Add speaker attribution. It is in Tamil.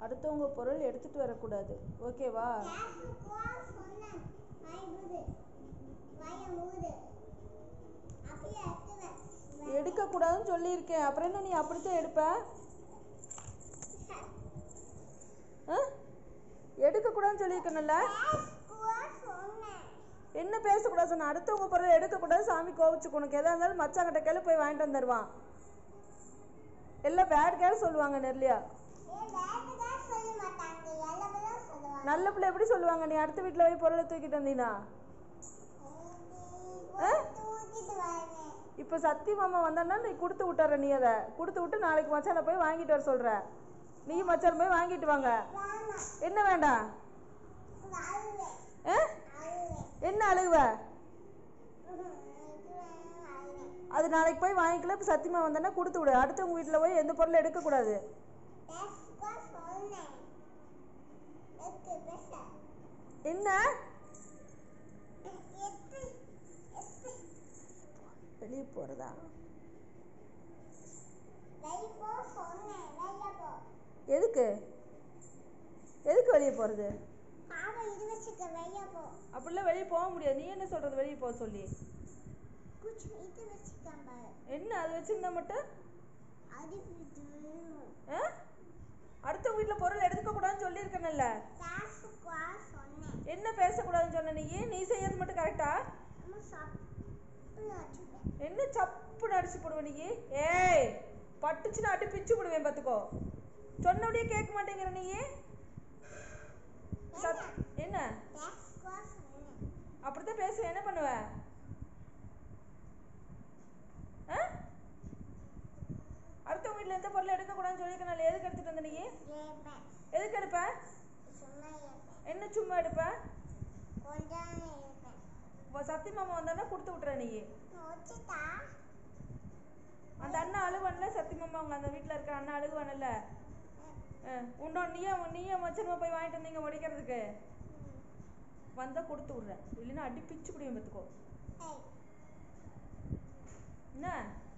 Speaker 1: அடுத்தவங்க பொருள் எடுத்துட்டு வரக்கூடாது ஓகேவா
Speaker 2: கேஷுக்குவா சொன்னேன் வாய் மூடு வாயை மூடு அப்படியே எடுத்துவேன்
Speaker 1: எடுக்கக்கூடாதுன்னு சொல்லியிருக்கேன் அப்புறம் என்ன நீ அப்படித்தான் எடுப்ப ஆ எடுக்கக்கூடாதுன்னு சொல்லியிருக்கேன்ல
Speaker 2: கேஷுக்குவா சொன்னேன்
Speaker 1: என்ன பேசக்கூடாது சொன்ன அடுத்தவங்க பொருள் எடுக்கக்கூடாது சாமி கோவிச்சுக்கு உனக்கு எதாக இருந்தாலும் மச்சாங்கிட்ட கேளு போய் வாங்கிட்டு வந்துடுவான் எல்லாம் பேட் கேர் சொல்லுவாங்க நெல்லியா
Speaker 2: ஏ வேறதான் சொல்ல மாட்டாங்க எல்லாமே தான் சொல்லுவாங்க
Speaker 1: நல்ல பிள்ளை எப்படி சொல்லுவாங்க நீ அடுத்த வீட்டில் போய் பொருளை தூக்கிட்டு வந்தீங்கன்னா ஆ?
Speaker 2: தூக்கிட்டு வரேன்
Speaker 1: இப்போ சத்தி மாமா வந்தான்னா நீ கொடுத்து விட்டுற நீ அதை கொடுத்து விட்டு நாளைக்கு மச்சானை போய் வாங்கிட்டு வர சொல்கிற நீ மச்சான் போய் வாங்கிட்டு வாங்க
Speaker 2: வேணாம்
Speaker 1: என்ன வேண்டாம்
Speaker 2: அழுவேன்
Speaker 1: ஆ
Speaker 2: அழுவேன்
Speaker 1: என்ன அழுகுவ
Speaker 2: இது வேணும் அழுவேன்
Speaker 1: அது நாளைக்கு போய் வாங்கிக்கல இப்போ சத்தியமா வந்தானா கொடுத்து விடு அடுத்தவங்க வீட்டில் போய் எந்த பொருளும் எடுக்கக்கூடாது
Speaker 2: கேஷுக்குவா சொன்னேன் எத்து பேச
Speaker 1: என்ன
Speaker 2: எத்து எத்து
Speaker 1: வெளியே போகிறதா
Speaker 2: வெளிய போ சொன்னேன் வெளிய போ
Speaker 1: எதுக்கு எதுக்கு வெளியே போகிறது
Speaker 2: பாவம் இது வச்சுக்க வெளிய போ
Speaker 1: அப்படிலாம் வெளியே போக முடியாது நீ என்ன சொல்கிறது வெளியே போக சொல்லி
Speaker 2: குச்சி இது வச்சுக்க பாரு
Speaker 1: என்ன அது வச்சிருந்தா மட்டும்
Speaker 2: அது இது
Speaker 1: ஆ அடுத்தவங்க வீட்டில் பொருள் எடுக்கக்கூடாதுன்னு சொல்லியிருக்கேன்ல
Speaker 2: கேஷுக்குவா சொன்னேன்
Speaker 1: என்ன பேசக்கூடாதுன்னு சொன்ன நீ நீ செய்யறது மட்டும் கரெக்டா
Speaker 2: நம்ம சாப்பிட்டு வச்சுப்பேன்
Speaker 1: என்ன சப்புன்னு அடிச்சு போடுவ நீ ஏய் பட்டுச்சுன்னு அடி பிச்சு போடுவேன் பார்த்துக்கோ சொன்னபடியே கேட்க மாட்டேங்கிற நீ சத் என்ன
Speaker 2: கேஷுக்குவா சொன்னேன்
Speaker 1: அப்படித்தான் பேசுவேன் என்ன பண்ணுவ ஆ அடுத்தவங்க வீட்டில் எந்த பொருள் எடுக்கக்கூடாதுன்னு சொல்லியிருக்கனால எதுக்கு எடுத்துட்டு வந்த நீ
Speaker 2: ஏப்பேன்
Speaker 1: எதுக்கு எடுப்ப
Speaker 2: சும்மா ஏப்பேன்
Speaker 1: என்ன சும்மா எடுப்ப
Speaker 2: கொஞ்சம் ஏப்பேன்
Speaker 1: உன் சத்தி மாமா வந்தானா கொடுத்து விட்ற நீ
Speaker 2: வச்சுட்டா
Speaker 1: அந்த அண்ணா அழுவான்ல சத்தி மாமா அவங்க அந்த வீட்டில் இருக்க அண்ணா அழுவானல்ல உண்டோ நீயே நீயே மச்சனமா போய் வாங்கிட்டு வந்தீங்க முடிக்கிறதுக்கு வந்தால் கொடுத்து விட்றேன் இல்லைன்னா அடி பிச்சு பிடியும் பார்த்துக்கோ
Speaker 2: ஏய்
Speaker 1: என்ன